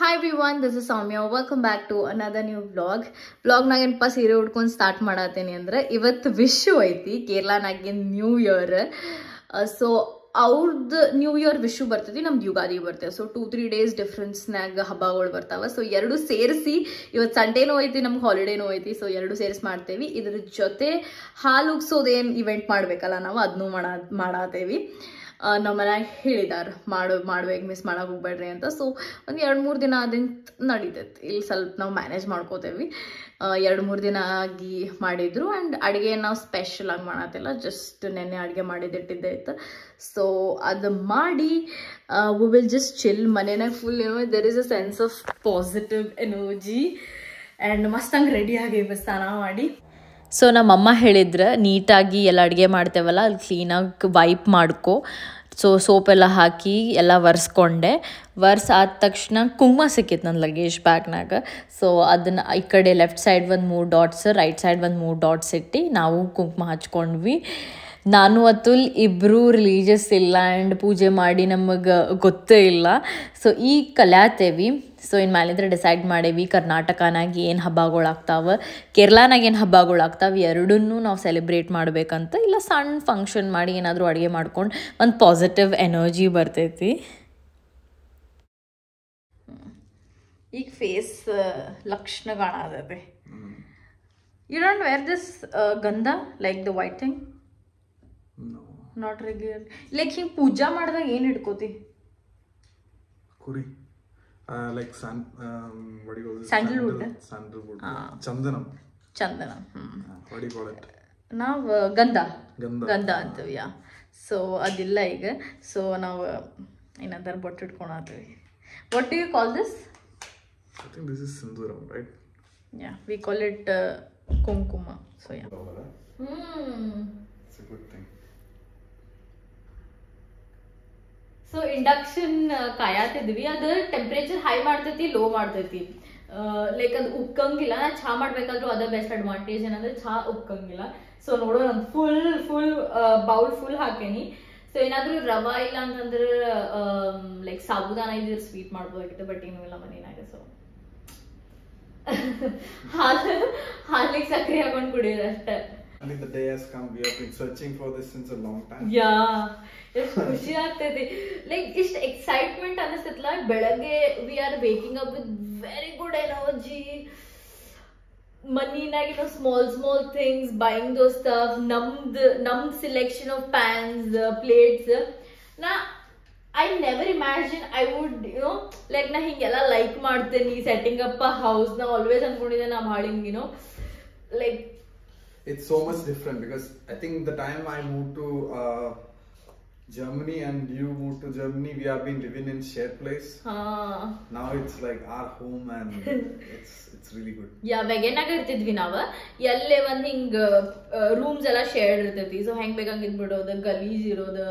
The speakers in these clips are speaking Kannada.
Hi everyone this is Soumya welcome back to another new vlog ವ್ಲಾಗ್ನಾಗ ಏನಪ್ಪ ಸೀರೆ ಉಟ್ಕೊಂಡು ಸ್ಟಾರ್ಟ್ ಮಾಡತ್ತೇನೆ ಅಂದ್ರೆ ಇವತ್ತು ವಿಶು ಐತಿ ಕೇರಳನಾಗಿನ ನ್ಯೂ ಇಯರ್ ಸೊ ಅವ್ರದ್ದು ನ್ಯೂ ಇಯರ್ ವಿಶು ಬರ್ತೈತಿ ನಮ್ದು ಯುಗಾದಿ ಬರ್ತೇವೆ ಸೊ ಟೂ ತ್ರೀ ಡೇಸ್ ಡಿಫ್ರೆನ್ಸ್ನಾಗ ಹಬ್ಬಗಳು ಬರ್ತಾವ ಸೊ ಎರಡು ಸೇರಿಸಿ ಇವತ್ತು ಸಂಡೇನೂ ಐತಿ ನಮ್ಗೆ ಹಾಲಿಡೇನೂ ಐತಿ ಸೊ ಎರಡು ಸೇರಿಸಿ ಮಾಡ್ತೇವಿ ಇದ್ರ ಜೊತೆ ಹಾಲು ಉಗ್ಸೋದೇನು ಇವೆಂಟ್ ಮಾಡ್ಬೇಕಲ್ಲ ನಾವು ಅದನ್ನೂ ಮಾಡ ಮಾಡತ್ತೇವಿ ನಮ್ಮ ಮನ್ಯಾಗ ಹೇಳಿದಾರೆ ಮಾಡು ಮಾಡ್ಬೇಕು ಮಿಸ್ ಮಾಡಕ್ಕೆ ಹೋಗ್ಬೇಡ್ರಿ ಅಂತ ಸೊ ಒಂದು ಎರಡು ಮೂರು ದಿನ ಅದಿಂತ ನಡೀತೈತಿ ಇಲ್ಲಿ ಸ್ವಲ್ಪ ನಾವು ಮ್ಯಾನೇಜ್ ಮಾಡ್ಕೋತೇವಿ ಎರಡು ಮೂರು ದಿನ ಆಗಿ ಮಾಡಿದ್ರು ಆ್ಯಂಡ್ ಅಡುಗೆ ನಾವು ಸ್ಪೆಷಲ್ ಆಗಿ ಮಾಡತ್ತಿಲ್ಲ ಜಸ್ಟ್ ನೆನ್ನೆ ಅಡುಗೆ ಮಾಡಿದಿಟ್ಟಿದ್ದೆ ಇತ್ತು ಸೊ ಅದು ಮಾಡಿ ವಿ ವಿಲ್ ಜಸ್ಟ್ ಚಿಲ್ ಮನೆಯಾಗ ಫುಲ್ ಏನೋ there is a sense of positive energy and ಮಸ್ತಂಗೆ ರೆಡಿ ಆಗೇವಿ ಸ್ನಾನ ಮಾಡಿ ಸೊ ನಮ್ಮಮ್ಮ ಹೇಳಿದ್ರೆ ನೀಟಾಗಿ ಎಲ್ಲ ಅಡುಗೆ ಮಾಡ್ತೇವಲ್ಲ ಅಲ್ಲಿ ಕ್ಲೀನಾಗಿ ವೈಪ್ ಮಾಡ್ಕೊ ಸೊ ಸೋಪೆಲ್ಲ ಹಾಕಿ ಎಲ್ಲ ಒರೆಸ್ಕೊಂಡೆ ವರ್ಸ್ ಆದ ತಕ್ಷಣ ಕುಂಕುಮ ಸಿಕ್ಕಿತ್ತು ನನ್ನ ಲಗೇಜ್ ಬ್ಯಾಗ್ನಾಗ ಸೊ ಅದನ್ನು ಈ ಕಡೆ ಲೆಫ್ಟ್ ಸೈಡ್ ಒಂದು ಮೂರು ಡಾಟ್ಸ್ ರೈಟ್ ಸೈಡ್ ಒಂದು ಮೂರು ಡಾಟ್ಸ್ ಇಟ್ಟು ನಾವು ಕುಂಕುಮ ಹಚ್ಕೊಂಡ್ವಿ ನಾನು ಅತುಲ್ ಇಬ್ಬರೂ ರಿಲೀಜಿಯಸ್ ಇಲ್ಲ ಆ್ಯಂಡ್ ಪೂಜೆ ಮಾಡಿ ನಮಗೆ ಗೊತ್ತೇ ಇಲ್ಲ ಸೊ ಈಗ ಕಲ್ಯಾತೇವಿ ಸೊ ಇನ್ನು ಮೇಲಿಂದ್ರೆ ಡಿಸೈಡ್ ಮಾಡೇವಿ ಕರ್ನಾಟಕನಾಗ ಏನು ಹಬ್ಬಗಳಾಗ್ತಾವೆ ಕೇರಳನಾಗ ಏನು ಹಬ್ಬಗಳಾಗ್ತಾವೆ ಎರಡನ್ನೂ ನಾವು ಸೆಲೆಬ್ರೇಟ್ ಮಾಡಬೇಕಂತ ಇಲ್ಲ ಸಣ್ಣ ಫಂಕ್ಷನ್ ಮಾಡಿ ಏನಾದರೂ ಅಡುಗೆ ಮಾಡ್ಕೊಂಡು ಒಂದು ಪಾಸಿಟಿವ್ ಎನರ್ಜಿ ಬರ್ತೈತಿ ಈಗ ಫೇಸ್ ಲಕ್ಷಣ ಕಾಣತೈತಿ ಯು ಡೋಂಟ್ ವೇರ್ ದಿಸ್ ಗಂಧ like the white thing not regular like ಹಿಂಗೆ ಪೂಜಾ ಮಾಡಿದಾಗ ಏನು ಹಿಡ್ಕೋತಿ ಕುರಿ ಲೈಕ್ ಸ್ಯಾನ್ what do you call this? Sandalwood. Sandal- sandalwood ಚಂದನಂ ಚಂದನ ಹ್ಞೂ what do you call it ನಾವು ಗಂಧ ಗಂಧ ಗಂಧ ಅಂತೀವಿ ಯಾ ಸೊ ಅದಿಲ್ಲ ಈಗ ಸೊ ನಾವು ಏನಂತಾರೆ ಬೊಟ್ಟು ಇಟ್ಕೊಳತ್ತೀವಿ what do you call this I think this is sinduram right yeah we call it kumkum so yeah it's a good thing so induction ಕಾಯತಿದ್ವಿ ಅದು ಟೆಂಪ್ರೇಚರ್ ಹೈ ಮಾಡ್ತೈತಿ ಲೋ ಮಾಡ್ತೈತಿ ಲೈಕ್ ಅದು ಉಕ್ಕಂಗಿಲ್ಲ ನಾ ಚಹಾ ಮಾಡ್ಬೇಕಾದ್ರೂ ಅದ ಬೆಸ್ಟ್ ಅಡ್ವಾಂಟೇಜ್ ಏನಂದ್ರೆ ಚಹಾ ಉಕ್ಕಂಗಿಲ್ಲ ಸೊ ನೋಡೋ ನಾನು ಫುಲ್ ಫುಲ್ ಬೌಲ್ ಫುಲ್ ಹಾಕೇನಿ ಸೊ ಏನಾದ್ರೂ ರವಾ ಇಲ್ಲ ಅಂತಂದ್ರೆ ಲೈಕ್ ಸಾಬುದಾನ ಇದ್ರೆ ಸ್ವೀಟ್ ಮಾಡ್ಬೋದಾಗಿತ್ತು ಬಟ್ ಏನೂ ಇಲ್ಲ ಮನೆಯಾಗ ಸೊ ಹಾಲು ಹಾಲಿಗೆ ಸಕ್ಕರೆ ಹಾಕೊಂಡು ಕುಡಿಯೋದು ಅಷ್ಟೇ Finally, the day has come. We have been searching for this since a long time. ಯಾ ಎಷ್ಟು ಖುಷಿ ಆಗ್ತೈತಿ ಲೈಕ್ ಇಷ್ಟ ಎಕ್ಸೈಟ್ಮೆಂಟ್ ಅನಿಸ್ತೈತಲ್ಲ ಬೆಳಗ್ಗೆ we are waking up with very good energy ಮನಿನಾಗಿನ small small things buying those stuff ನಮ್ದು ನಮ್ದು ಸಿಲೆಕ್ಷನ್ ಆಫ್ ಪ್ಯಾನ್ಸ್ ಪ್ಲೇಟ್ಸ್ ನಾ I never imagine I would you know like ನಾ ಹಿಂಗೆಲ್ಲ ಲೈಕ್ ಮಾಡ್ತೇನೆ ಸೆಟ್ಟಿಂಗ್ ಅಪ್ ಅ ಹೌಸ್ ನಾ ಆಲ್ವೇಸ್ ಅನ್ಕೊಂಡಿದ್ದೆ ನಾ ಭಾಳ ಹಿಂಗ್ you know like It's so much different because I think the time I moved to uh, Germany and you moved to Germany, we have been living in shared place. ಹಾ Now it's like our home and it's it's really good. Yeah ವೆಗೆನಾಗ ಇರ್ತಿದ್ವಿ ನಾವ ಎಲ್ಲೇ ಒಂದ್ ಹಿಂಗ್ ರೂಮ್ಸ್ ಎಲ್ಲ ಶೇರ್ಡ್ ಇರ್ತೈತಿ ಸೊ ಹೆಂಗ್ ಬೇಕಂಗ್ ಇದ್ಬಿಡೋದು ಗಲೀಜ್ ಇರೋದು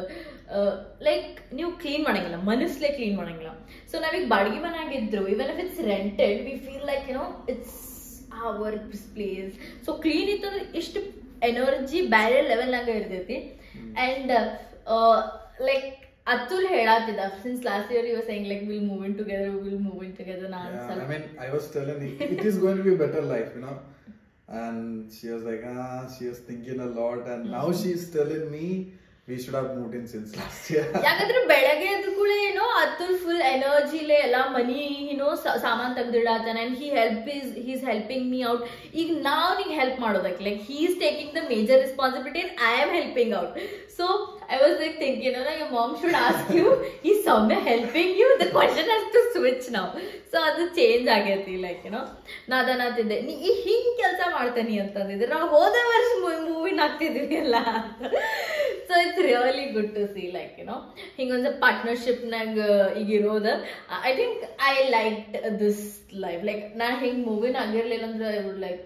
ಲೈಕ್ ನೀವು ಕ್ಲೀನ್ ಮಾಡಂಗಿಲ್ಲ ಮನಸ್ಲೇ ಕ್ಲೀನ್ ಮಾಡಂಗಿಲ್ಲ ಸೊ ನಾವೀಗ ಬಾಡಿಗೆ ಮನೆಯಾಗಿದ್ರು even if it's rented we feel like ಏನೋ it's our place so clean ಇತ್ತಂದ್ರೆ ಇಷ್ಟು ಎನರ್ಜಿ ಬೇರೆ ಲೆವೆಲ್ನಾಗ ಇರ್ತೈತಿ ಅಂಡ್ ಲೈಕ್ ಅತುಲ್ ಹೇಳತ್ತಿದ್ದ ಸಿನ್ಸ್ ಲಾಸ್ಟ್ ಇಯರ್ ಇವ saying like will move in together will move in together ನಾನು Yeah, ಸ್ವಲ್ಪ I mean, I was telling you, it is going to be a better life, you know. And she was like, ah, she was thinking a lot, and now she's telling me we should have moved in since last year. ಯಾಕಂದ್ರೆ ಬೆಳಗ್ಗೆ ಎದ್ದ ಕೂಡ ಏನೋ ಅತುಲ್ ಫುಲ್ ಎನರ್ಜಿಲೆ ಎಲ್ಲ ಮನಿ ಏನೋ ಸಾಮಾನ್ ತೆಗ್ದಿಡತಾನ and he help is he's helping me out ಈಗ ನಾವ್ ನಿಂಗೆ ಹೆಲ್ಪ್ ಮಾಡೋದಕ್ಕೆ like he is taking the major responsibility and I am helping out so I was like thinking your mom should ask you ಈ Soumya helping you the question has to switch ನಾವು ಸೊ ಅದು ಚೇಂಜ್ ಆಗೈತಿ ಲೈಕ್ ಏನೋ ನಾ ಅದನ್ನತ್ತಿದ್ದೆ ನೀ ಈ ಹಿಂಗ್ ಕೆಲಸ ಮಾಡ್ತೇನಿ ಅಂತಂದಿದ್ರೆ ನಾವು ಹೋದ ವರ್ಷ ಮೂವಿನ ಆಗ್ತಿದ್ವಿ ಅಲ್ಲ so it's really good to see like ಏನೋ ಹಿಂಗೊಂದು ಪಾರ್ಟ್ನರ್ಶಿಪ್ನಾಗ ಈಗ ಇರೋದು I think I like this life like ನಾ ಹಿಂಗ್ ಮೂವಿನ ಆಗಿರ್ಲಿಲ್ಲ ಅಂದ್ರೆ I would like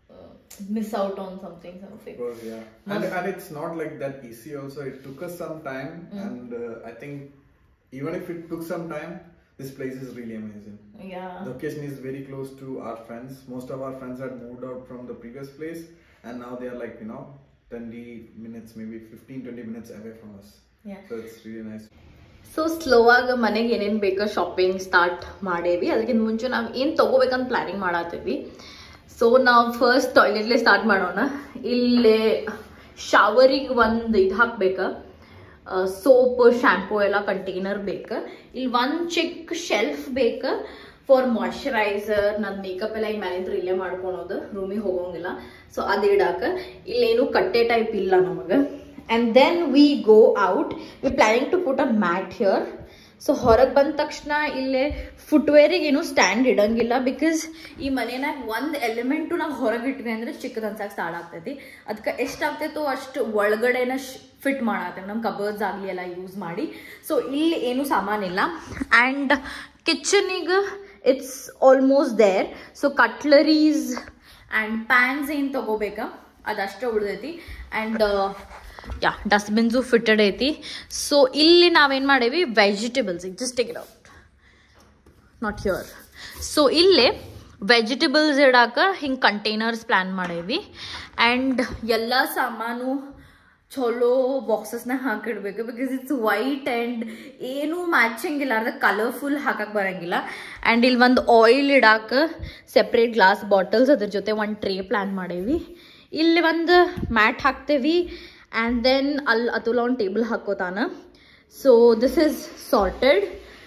miss out on something something Of course, yeah. And, and it's not like that easy also. It took us some time, and uh, I think even if it took some time, this place is really amazing. Yeah The location is very close to our friends. Most of our friends had moved out from the previous place, and now they are like, you know, 20 minutes, maybe 15, 20 minutes away from us. Yeah. So it's really nice. So slow ಆಗಿ ಮನೆಗೆ ಏನೇನು ಬೇಕೋ ಶಾಪಿಂಗ್ ಸ್ಟಾರ್ಟ್ ಮಾಡೇವಿ ಅದಕ್ಕಿಂತ ಮುಂಚೆ ನಾವು ಏನು ತೊಗೋಬೇಕಂತ ಪ್ಲ್ಯಾನಿಂಗ್ ಮಾಡತ್ತೀವಿ ಸೊ ನಾವು ಫಸ್ಟ್ ಟಾಯ್ಲೆಟ್ಲೇ ಸ್ಟಾರ್ಟ್ ಮಾಡೋಣ ಇಲ್ಲೇ ಶವರಿಗೆ ಒಂದು ಇದು ಹಾಕ್ಬೇಕು ಸೋಪ್ ಶಾಂಪೂ ಎಲ್ಲ ಕಂಟೈನರ್ ಬೇಕು ಇಲ್ಲಿ ಒಂದು ಚಿಕ್ಕ ಶೆಲ್ಫ್ ಬೇಕು ಫಾರ್ ಮಾಯ್ಶ್ಚರೈಸರ್ ನನ್ನ ಮೇಕಪ್ ಎಲ್ಲ ಈ ಮ್ಯಾಲಿಂತ್ರ ಇಲ್ಲೇ ಮಾಡ್ಕೊಳೋದು ರೂಮಿಗೆ ಹೋಗೋಂಗಿಲ್ಲ ಸೊ ಅದು ಇಡಾಕ ಇಲ್ಲೇನು ಕಟ್ಟೆ ಟೈಪ್ ಇಲ್ಲ ನಮಗೆ and then we go out we planning to put a mat here so ಹೊರಗೆ ಬಂದ ತಕ್ಷಣ ಇಲ್ಲೇ ಫುಟ್ವೇರಿಗೆ ಏನು ಸ್ಟ್ಯಾಂಡ್ ಇಡಂಗಿಲ್ಲ ಬಿಕಾಸ್ ಈ ಮನೆನಾಗ ಒಂದು ಎಲಿಮೆಂಟು ನಾವು ಹೊರಗೆ ಇಟ್ವಿ ಅಂದ್ರೆ ಚಿಕ್ಕದ ಅನ್ಸಕ್ಕೆ ಸ್ಟಾರ್ಟ್ ಆಗ್ತೈತಿ ಅದಕ್ಕೆ ಎಷ್ಟಾಗ್ತೈತೋ ಅಷ್ಟು ಒಳಗಡೆನ ಫಿಟ್ ಮಾಡತ್ತೇವೆ ನಮ್ಮ ಕಬರ್ಡ್ಸ್ ಆಗಲಿ ಎಲ್ಲ ಯೂಸ್ ಮಾಡಿ ಸೊ ಇಲ್ಲಿ ಏನು ಸಾಮಾನಿಲ್ಲ ಆ್ಯಂಡ್ ಕಿಚನಿಗೆ it's almost there so cutleries and pans ಏನು ತೊಗೋಬೇಕಾ ಅದಷ್ಟೇ ಉಳ್ದೈತಿ ಆ್ಯಂಡ್ ಯಾ ಡಸ್ಟ್ಬಿನ್ಸು ಫಿಟೆಡ್ ಐತಿ ಸೊ ಇಲ್ಲಿ ನಾವೇನು ಮಾಡೇವಿ vegetables just take it out not here so ಇಲ್ಲೇ ವೆಜಿಟೇಬಲ್ಸ್ ಇಡಾಕ ಹಿಂಗೆ ಕಂಟೈನರ್ಸ್ ಪ್ಲ್ಯಾನ್ ಮಾಡೇವಿ ಆ್ಯಂಡ್ ಎಲ್ಲ ಸಾಮಾನು ಚಲೋ ಬಾಕ್ಸಸ್ನ ಹಾಕಿಡ್ಬೇಕು ಬಿಕಾಸ್ ಇಟ್ಸ್ ವೈಟ್ ಆ್ಯಂಡ್ ಏನೂ ಮ್ಯಾಚಿಂಗ್ ಇಲ್ಲ ಅಂದ್ರೆ ಕಲರ್ಫುಲ್ ಹಾಕಕ್ಕೆ ಬರಂಗಿಲ್ಲ ಆ್ಯಂಡ್ ಇಲ್ಲಿ ಒಂದು ಆಯಿಲ್ ಇಡಾಕ ಸೆಪ್ರೇಟ್ ಗ್ಲಾಸ್ ಬಾಟಲ್ಸ್ ಅದ್ರ ಜೊತೆ ಒಂದು ಟ್ರೇ ಪ್ಲ್ಯಾನ್ ಮಾಡೇವಿ ಇಲ್ಲಿ ಒಂದು ಮ್ಯಾಟ್ ಹಾಕ್ತೇವಿ ಆ್ಯಂಡ್ ದೆನ್ ಅಲ್ಲಿ ಅತುಲ ಒಂದು ಟೇಬಲ್ ಹಾಕೋತಾನ so this is sorted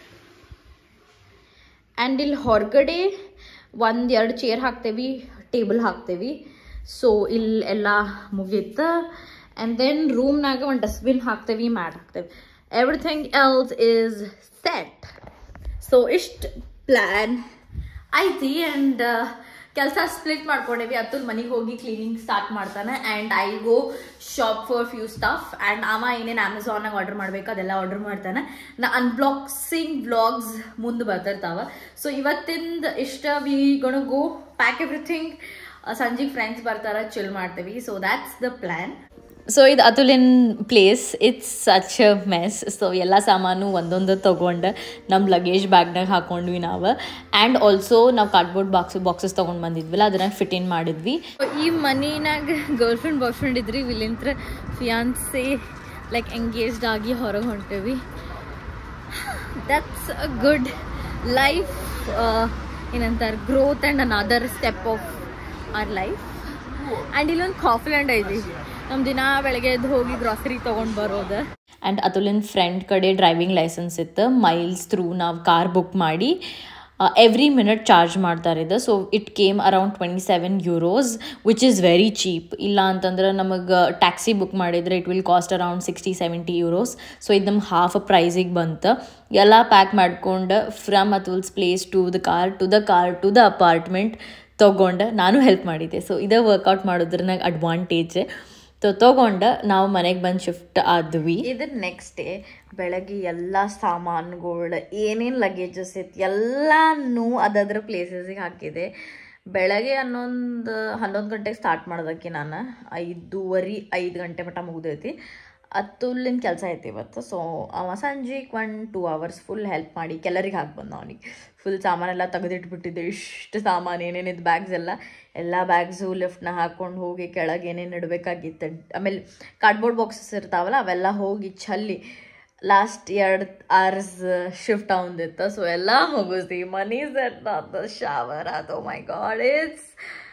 and ಇಲ್ಲಿ ಹೊರಗಡೆ ಒಂದು ಎರಡು ಚೇರ್ ಹಾಕ್ತೇವಿ ಟೇಬಲ್ ಹಾಕ್ತೇವಿ ಸೊ ಇಲ್ಲಿ ಎಲ್ಲ ಮುಗೀತು ಆ್ಯಂಡ್ ದೆನ್ ರೂಮ್ನಾಗ ಒಂದು ಡಸ್ಟ್ಬಿನ್ ಹಾಕ್ತೇವಿ ಮ್ಯಾಟ್ ಹಾಕ್ತೇವಿ everything else is set so ಇಷ್ಟು ಪ್ಲ್ಯಾನ್ ಐತಿ ಆ್ಯಂಡ್ ಕೆಲಸ ಸ್ಪ್ಲಿಟ್ ಮಾಡ್ಕೊಂಡೇವಿ ಅತ್ತುಲ್ ಮನೆಗೆ ಹೋಗಿ ಕ್ಲೀನಿಂಗ್ ಸ್ಟಾರ್ಟ್ ಮಾಡ್ತಾನೆ and I go shop for few stuff and ಅವ ಏನೇನು ಅಮೆಝಾನಾಗ ಆರ್ಡರ್ ಮಾಡ್ಬೇಕು ಅದೆಲ್ಲ ಆರ್ಡರ್ ಮಾಡ್ತಾನೆ ನಾ ಅನ್ಬ್ಲಾಕ್ಸಿಂಗ್ ವ್ಲಾಗ್ಸ್ ಮುಂದೆ ಬರ್ತಿರ್ತಾವ ಸೊ ಇವತ್ತಿಂದ ಇಷ್ಟ we gonna go pack everything ಸಂಜೆಗೆ ಫ್ರೆಂಡ್ಸ್ ಬರ್ತಾರ ಚಿಲ್ ಮಾಡ್ತೀವಿ so that's the plan so ಇದು ಅತುಲಿನ್ place it's such a mess so ಎಲ್ಲ ಸಾಮಾನು ಒಂದೊಂದು ತೊಗೊಂಡು ನಮ್ಮ ಲಗೇಜ್ ಬ್ಯಾಗ್ನಾಗ ಹಾಕೊಂಡ್ವಿ ನಾವು ಆ್ಯಂಡ್ ಆಲ್ಸೋ ನಾವು ಕಾರ್ಡ್ಬೋರ್ಡ್ ಬಾಕ್ಸ್ ಬಾಕ್ಸಸ್ ತೊಗೊಂಡು ಬಂದಿದ್ವಲ್ಲ ಅದನ್ನ ಫಿಟ್ ಇನ್ ಮಾಡಿದ್ವಿ ಈ ಮನಿನಾಗ ಗರ್ಲ್ ಫ್ರೆಂಡ್ ಬಾಯ್ ಫ್ರೆಂಡ್ ಇದ್ರಿ ವಿಲಿಂತ್ರ ಫಿಯಾನ್ಸೆ ಲೈಕ್ ಎಂಗೇಜ್ಡ್ ಆಗಿ ಹೊರಗೆ ಹೊಂಟೇವಿ ದಟ್ಸ್ ಅ ಗುಡ್ ಲೈಫ್ ಏನಂತಾರೆ growth and an other step of our life and ಇಲ್ಲೊಂದು ಕಾಫಿ ಲ್ಯಾಂಡ್ ಐತಿ ನಮ್ಮ ದಿನ ಬೆಳಗ್ಗೆ ಎದ್ದು ಹೋಗಿ ಗ್ರಾಸರಿ ತೊಗೊಂಡು ಬರೋದು ಆ್ಯಂಡ್ ಅತುಲಿನ್ ಫ್ರೆಂಡ್ ಕಡೆ ಡ್ರೈವಿಂಗ್ ಲೈಸೆನ್ಸ್ ಇತ್ತು ಮೈಲ್ಸ್ ಥ್ರೂ ನಾವು ಕಾರ್ ಬುಕ್ ಮಾಡಿ ಎವ್ರಿ ಮಿನಿಟ್ ಚಾರ್ಜ್ ಮಾಡ್ತಾರೆ ಇದು so it came around twenty seven euros which is very cheap ಇಲ್ಲ ಅಂತಂದ್ರೆ ನಮಗೆ ಟ್ಯಾಕ್ಸಿ ಬುಕ್ ಮಾಡಿದರೆ it will cost around sixty seventy euros so ಇದು ನಮ್ಗೆ ಹಾಫ್ ಪ್ರೈಸಿಗೆ ಬಂತು ಎಲ್ಲ ಪ್ಯಾಕ್ ಮಾಡ್ಕೊಂಡು from ಅತುಲ್ಸ್ place to the car to the car to the apartment ತೊಗೊಂಡು ನಾನು ಹೆಲ್ಪ್ ಮಾಡಿದ್ದೆ ಸೊ ಇದೇ ವರ್ಕೌಟ್ ಮಾಡೋದ್ರ ನಂಗೆ ಅಡ್ವಾಂಟೇಜ್ ಸೊ ತೊಗೊಂಡು ನಾವು ಮನೆಗೆ ಬಂದು ಶಿಫ್ಟ್ ಆದ್ವಿ ಇದು ನೆಕ್ಸ್ಟ್ ಡೇ ಬೆಳಗ್ಗೆ ಎಲ್ಲ ಸಾಮಾನುಗಳು ಏನೇನು ಲಗೇಜಸ್ ಇತ್ತು ಎಲ್ಲನೂ ಅದದ್ರ ಪ್ಲೇಸಸ್ಗೆ ಹಾಕಿದೆ ಬೆಳಗ್ಗೆ ಹನ್ನೊಂದು ಹನ್ನೊಂದು ಗಂಟೆಗೆ ಸ್ಟಾರ್ಟ್ ಮಾಡೋದಕ್ಕೆ ನಾನು ಐದೂವರೆ ಐದು ಗಂಟೆ ಮಟ್ಟ ಮುಗ್ದೈತಿ ಅತ್ತುಲ್ಲಿನ ಕೆಲಸ ಐತಿ ಇವತ್ತು ಸೊ ಅವ ಸಂಜೆಗೆ one two hours full help ಮಾಡಿ ಕೆಲರಿಗೆ ಹಾಕಿ ಬಂದ ಅವನಿಗೆ ಫುಲ್ ಸಾಮಾನೆಲ್ಲ ತೆಗೆದಿಟ್ಬಿಟ್ಟಿದ್ದೆ ಇಷ್ಟು ಸಾಮಾನು ಏನೇನಿದ್ದು ಬ್ಯಾಗ್ಸ್ ಎಲ್ಲ ಎಲ್ಲ ಬ್ಯಾಗ್ಸು ಲಿಫ್ಟ್ನ ಹಾಕ್ಕೊಂಡು ಹೋಗಿ ಕೆಳಗೆ ಏನೇನು ಇಡಬೇಕಾಗಿತ್ತು ಆಮೇಲೆ ಕಾರ್ಡ್ಬೋರ್ಡ್ ಬಾಕ್ಸಸ್ ಇರ್ತಾವಲ್ಲ ಅವೆಲ್ಲ ಹೋಗಿ ಚಲ್ಲಿ ಲಾಸ್ಟ್ ಎರಡು ಅವರ್ಸ್ ಶಿಫ್ಟ್ ಆಗೊಂದಿತ್ತು ಸೊ ಎಲ್ಲ ಮುಗಿಸ್ದಿ ಮನಿ ಸೆಟ್ ಆದ ಶಾವರ್ ಅದು ಮೈ ಗಾಡ್ ಇಟ್ಸ್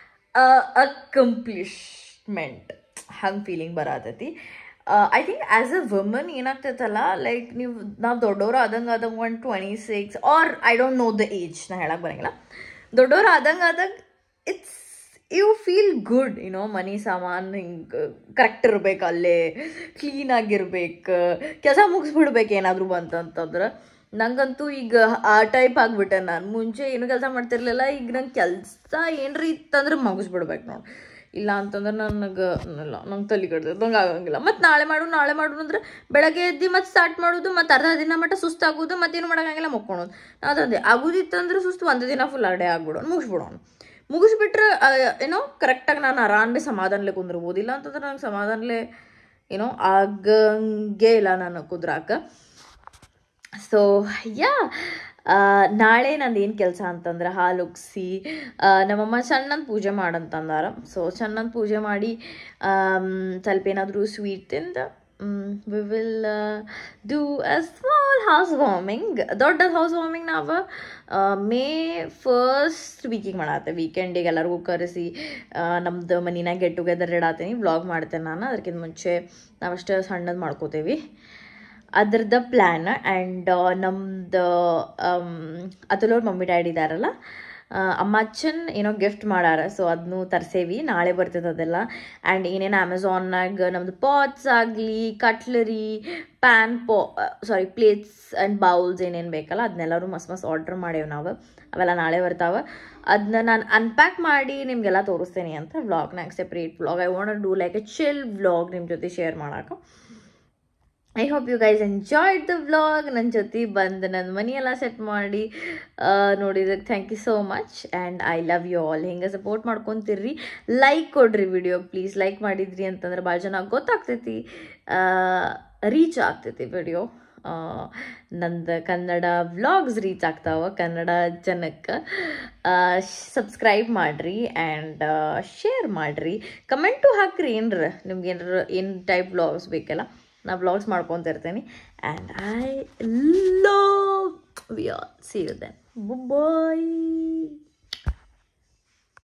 ಅಕಂಪ್ಲಿಷ್ಮೆಂಟ್ ಹಂಗೆ ಫೀಲಿಂಗ್ ಬರತೈತಿ I think as a woman ಏನಾಗ್ತೈತಲ್ಲ ಲೈಕ್ ನೀವು ನಾವು ದೊಡ್ಡವರು ಆದಂಗೆ ಆದಂಗೆ one twenty six or I don't know the age ನಾ ಹೇಳಕ್ಕೆ ಬರಂಗಿಲ್ಲ ದೊಡ್ಡವರು ಆದಂಗೆ ಆದಾಗ ಇಟ್ಸ್ ಯು ಫೀಲ್ ಗುಡ್ ಯುನೋ ಮನಿ ಸಾಮಾನು ಹಿಂಗೆ ಕರೆಕ್ಟ್ ಇರ್ಬೇಕು ಅಲ್ಲೇ ಕ್ಲೀನಾಗಿರ್ಬೇಕು ಕೆಲಸ ಮುಗಿಸ್ಬಿಡ್ಬೇಕು ಏನಾದರೂ ಬಂತಂತಂದ್ರೆ ನಂಗಂತೂ ಈಗ ಆ ಟೈಪ್ ಆಗಿಬಿಟ್ಟೆ ನಾನು ಮುಂಚೆ ಏನು ಕೆಲಸ ಮಾಡ್ತಿರ್ಲಿಲ್ಲ ಈಗ ನಂಗೆ ಕೆಲಸ ಏನ್ರಿ ಇತ್ತಂದ್ರೆ ಮುಗಿಸ್ಬಿಡ್ಬೇಕು ನೋಡಿ ಇಲ್ಲ ಅಂತಂದ್ರೆ ನನಗೆ ಇಲ್ಲ ನಂಗೆ ತಲೆ ಕಡ್ದೈತೆ ನಂಗೆ ಆಗಂಗಿಲ್ಲ ಮತ್ತು ನಾಳೆ ಮಾಡು ನಾಳೆ ಮಾಡು ಅಂದ್ರೆ ಬೆಳಗ್ಗೆ ಎದ್ದು ಮತ್ತೆ ಸ್ಟಾರ್ಟ್ ಮಾಡೋದು ಮತ್ತು ಅರ್ಧ ದಿನ ಮಟ್ಟ ಸುಸ್ತಾಗೋದು ಮತ್ತೇನು ಮಾಡೋಕ್ಕಾಗಿಲ್ಲ ಮುಕ್ಕೊಳೋದು ಅದೇ ಆಗೋದಿತ್ತಂದ್ರೆ ಸುಸ್ತು ಒಂದು ದಿನ ಫುಲ್ ಅಡೆ ಆಗ್ಬಿಡೋಣ ಮುಗಿಸ್ಬಿಡೋಣ ಮುಗಿಸ್ಬಿಟ್ರೆ ಏನೋ ಕರೆಕ್ಟಾಗಿ ನಾನು ಆರಾಮೇ ಸಮಾಧಾನಲೆ ಕುಂದಿರ್ಬೋದು ಇಲ್ಲ ಅಂತಂದ್ರೆ ನಂಗೆ ಸಮಾಧಾನಲೆ ಏನೋ ಆಗಂಗೆ ಇಲ್ಲ ನಾನು ಕುದ್ರಾಕ ಸೊ ಯಾ ನಾಳೆ ನಂದು ಏನು ಕೆಲಸ ಅಂತಂದ್ರೆ ಹಾಲು ಉಗ್ಸಿ ನಮ್ಮಮ್ಮ ಸಣ್ಣನ ಪೂಜೆ ಮಾಡಂತಂದಾರ ಸೊ ಸಣ್ಣನ ಪೂಜೆ ಮಾಡಿ ಸ್ವಲ್ಪ ಏನಾದರೂ ಸ್ವೀಟ್ ತಿಂದು we will do a small house warming ದೊಡ್ಡ ಹೌಸ್ ವಾರ್ಮಿಂಗ್ ನಾವು ಮೇ ಫಸ್ಟ್ ವೀಕಿಗೆ ಮಾಡತ್ತೆ ವೀಕೆಂಡಿಗೆ ಎಲ್ಲರಿಗೂ ಕರೆಸಿ ನಮ್ದು ಮನಿನಾಗ ಗೆಟ್ ಟುಗೆದರ್ ಇಡಾತೀನಿ ವ್ಲಾಗ್ ಮಾಡ್ತೇನೆ ನಾನು ಅದಕ್ಕಿಂತ ಮುಂಚೆ ನಾವಷ್ಟು ಸಣ್ಣದು ಮಾಡ್ಕೋತೀವಿ ಅದ್ರದ್ದು ಪ್ಲ್ಯಾನ್ ಆ್ಯಂಡ್ ನಮ್ದು ಅತುಲವ್ರ ಮಮ್ಮಿ ಡ್ಯಾಡಿ ಇದಾರಲ್ಲ ಆ, ಅಮ್ಮ ಅಚ್ಚನ್ ಏನೋ ಗಿಫ್ಟ್ ಮಾಡಾರ ಸೊ ಅದನ್ನು ತರ್ಸೇವಿ ನಾಳೆ ಬರ್ತೈತೆ ಅದೆಲ್ಲ ಆ್ಯಂಡ್ ಏನೇನು ಅಮೆಝಾನ್ನಾಗ ನಮ್ದು ಪಾಟ್ಸ್ ಆಗಲಿ ಕಟ್ಲರಿ ಪ್ಯಾನ್ ಪೋ ಸಾರಿ ಪ್ಲೇಟ್ಸ್ ಆ್ಯಂಡ್ ಬೌಲ್ಸ್ ಏನೇನು ಬೇಕಲ್ಲ ಅದನ್ನೆಲ್ಲರೂ ಮಸ್ತ್ ಮಸ್ತ್ ಆರ್ಡ್ರ್ ಮಾಡೇವು ನಾವು ಅವೆಲ್ಲ ನಾಳೆ ಬರ್ತಾವೆ ಅದನ್ನ ನಾನು ಅನ್ಪ್ಯಾಕ್ ಮಾಡಿ ನಿಮಗೆಲ್ಲ ತೋರಿಸ್ತೇನೆ ಅಂತ ವ್ಲಾಗ್ನಾಗ separate vlog I want do like a chill vlog ನಿಮ್ಮ ಜೊತೆ ಶೇರ್ ಮಾಡೋಕೆ I hope you guys enjoyed the vlog ನನ್ನ ಜೊತೆ ಬಂದು ನನ್ನ ಮನೆಯೆಲ್ಲ ಸೆಟ್ ಮಾಡಿ ನೋಡಿದಕ್ಕೆ thank you so much and I love you all ಹಿಂಗೆ ಸಪೋರ್ಟ್ ಮಾಡ್ಕೊತಿರ್ರಿ ಲೈಕ್ ಕೊಡ್ರಿ ವಿಡಿಯೋ ಪ್ಲೀಸ್ ಲೈಕ್ ಮಾಡಿದ್ರಿ ಅಂತಂದ್ರೆ ಭಾಳ ಜನ ಗೊತ್ತಾಗ್ತೈತಿ ರೀಚ್ ಆಗ್ತೈತಿ ವಿಡಿಯೋ ನಂದು ಕನ್ನಡ ವ್ಲಾಗ್ಸ್ ರೀಚ್ ಆಗ್ತಾವ ಕನ್ನಡ ಜನಕ್ಕೆ ಸಬ್ಸ್ಕ್ರೈಬ್ ಮಾಡಿರಿ ಆ್ಯಂಡ್ ಶೇರ್ ಮಾಡಿರಿ ಕಮೆಂಟು ಹಾಕ್ರಿ ಏನ್ರ ನಿಮ್ಗೆ ಏನಾರ ಏನು ಟೈಪ್ ವ್ಲಾಗ್ಸ್ ಬೇಕಲ್ಲ ನಾ ವ್ಲಾಗ್ಸ್ ಮಾಡ್ಕೊತಿರ್ತೀನಿ and I love we all see you then bye